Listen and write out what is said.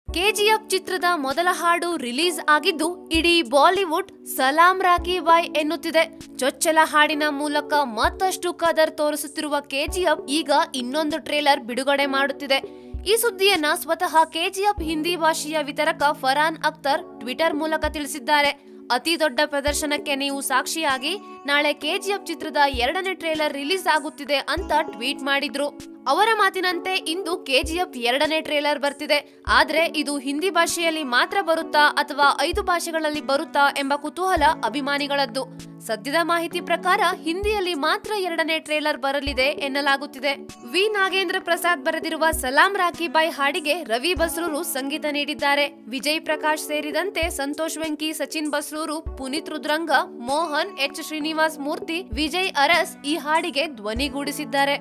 KGF ಚಿತ್ರದ ಮೊದಲ ಹಾಡು ರಿಲೀಸ್ ಆಗಿದ್ದು ಇಡೀ ಬಾಲಿವುಡ್ ಸಲಾಂ ರಾಕಿ ಬಾಯ್ ಎನ್ನುತ್ತಿದೆ ಚೊಚ್ಚಲ ಹಾಡಿನ ಮೂಲಕ ಮತ್ತಷ್ಟು ಕದರ್ ತೋರಿಸುತ್ತಿರುವ ಕೆಜಿಎಫ್ ಈಗ ಇನ್ನೊಂದು ಟ್ರೇಲರ್ ಬಿಡುಗಡೆ ಮಾಡುತ್ತಿದೆ ಈ ಸುದ್ದಿಯನ್ನ ಸ್ವತಃ ಕೆಜಿಎಫ್ ಹಿಂದಿ ಭಾಷೆಯ ವಿತರಕ ಫರಾನ್ ಅಖ್ತರ್ ಟ್ವಿಟರ್ ಮೂಲಕ ತಿಳಿಸಿದ್ದಾರೆ ಅತಿ ದೊಡ್ಡ ಪ್ರದರ್ಶನಕ್ಕೆ ನೀವು ಸಾಕ್ಷಿಯಾಗಿ ನಾಳೆ ಕೆಜಿಎಫ್ ಚಿತ್ರದ ಎರಡನೇ ಟ್ರೇಲರ್ ರಿಲೀಸ್ ಆಗುತ್ತಿದೆ ಅಂತ ಟ್ವೀಟ್ ಮಾಡಿದ್ರು ಅವರ ಮಾತಿನಂತೆ ಇಂದು ಕೆಜಿಎಫ್ ಎರಡನೇ ಟ್ರೇಲರ್ ಬರ್ತಿದೆ ಆದ್ರೆ ಇದು ಹಿಂದಿ ಭಾಷೆಯಲ್ಲಿ ಮಾತ್ರ ಬರುತ್ತಾ ಅಥವಾ ಐದು ಭಾಷೆಗಳಲ್ಲಿ ಬರುತ್ತಾ ಎಂಬ ಕುತೂಹಲ ಅಭಿಮಾನಿಗಳದ್ದು ಸದ್ಯದ ಮಾಹಿತಿ ಪ್ರಕಾರ ಹಿಂದಿಯಲ್ಲಿ ಮಾತ್ರ ಎರಡನೇ ಟ್ರೇಲರ್ ಬರಲಿದೆ ಎನ್ನಲಾಗುತ್ತಿದೆ ವಿ ನಾಗೇಂದ್ರ ಪ್ರಸಾದ್ ಬರೆದಿರುವ ಸಲಾಂ ರಾಖಿ ಬಾಯ್ ಹಾಡಿಗೆ ರವಿ ಬಸ್ರೂರು ಸಂಗೀತ ನೀಡಿದ್ದಾರೆ ವಿಜಯ್ ಪ್ರಕಾಶ್ ಸೇರಿದಂತೆ ಸಂತೋಷ್ ವೆಂಕಿ ಸಚಿನ್ ಬಸ್ರೂರು ಪುನೀತ್ ರುದ್ರಂಗ ಮೋಹನ್ ಎಚ್ ಶ್ರೀನಿವಾಸ್ ಮೂರ್ತಿ ವಿಜಯ್ ಅರಸ್ ಈ ಹಾಡಿಗೆ ಧ್ವನಿಗೂಡಿಸಿದ್ದಾರೆ